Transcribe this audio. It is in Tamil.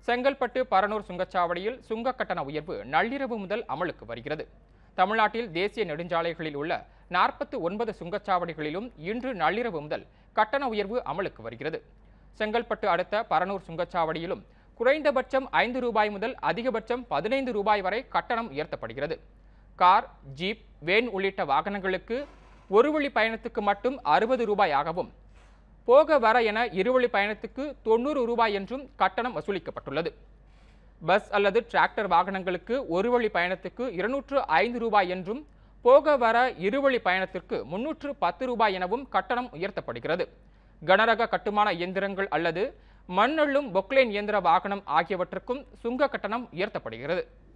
செங்கல்பட்டு பரனூர் சுங்கச்சாவடியில் சுங்க கட்டண உயர்வு நள்ளிரவு முதல் அமலுக்கு வருகிறது தமிழ்நாட்டில் தேசிய நெடுஞ்சாலைகளில் உள்ள நாற்பத்து ஒன்பது சுங்கச்சாவடிகளிலும் இன்று நள்ளிரவு முதல் கட்டண உயர்வு அமலுக்கு வருகிறது செங்கல்பட்டு அடுத்த பரனூர் சுங்கச்சாவடியிலும் குறைந்தபட்சம் ஐந்து ரூபாய் முதல் அதிகபட்சம் பதினைந்து ரூபாய் வரை கட்டணம் உயர்த்தப்படுகிறது கார் ஜீப் வேன் உள்ளிட்ட வாகனங்களுக்கு ஒரு வழி பயணத்துக்கு மட்டும் அறுபது ரூபாயாகவும் போக வர என இருவழி பயணத்துக்கு தொண்ணூறு ரூபாய் என்றும் கட்டணம் வசூலிக்கப்பட்டுள்ளது பஸ் அல்லது டிராக்டர் வாகனங்களுக்கு ஒரு வழி பயணத்துக்கு இருநூற்று ஐந்து ரூபாய் என்றும் போக வர இருவழி பயணத்திற்கு முன்னூற்று பத்து ரூபாய் எனவும் கட்டணம் உயர்த்தப்படுகிறது கனரக கட்டுமான இயந்திரங்கள் அல்லது மண்ணள்ளும் பொக்லைன் இயந்திர வாகனம் ஆகியவற்றுக்கும் சுங்க கட்டணம் உயர்த்தப்படுகிறது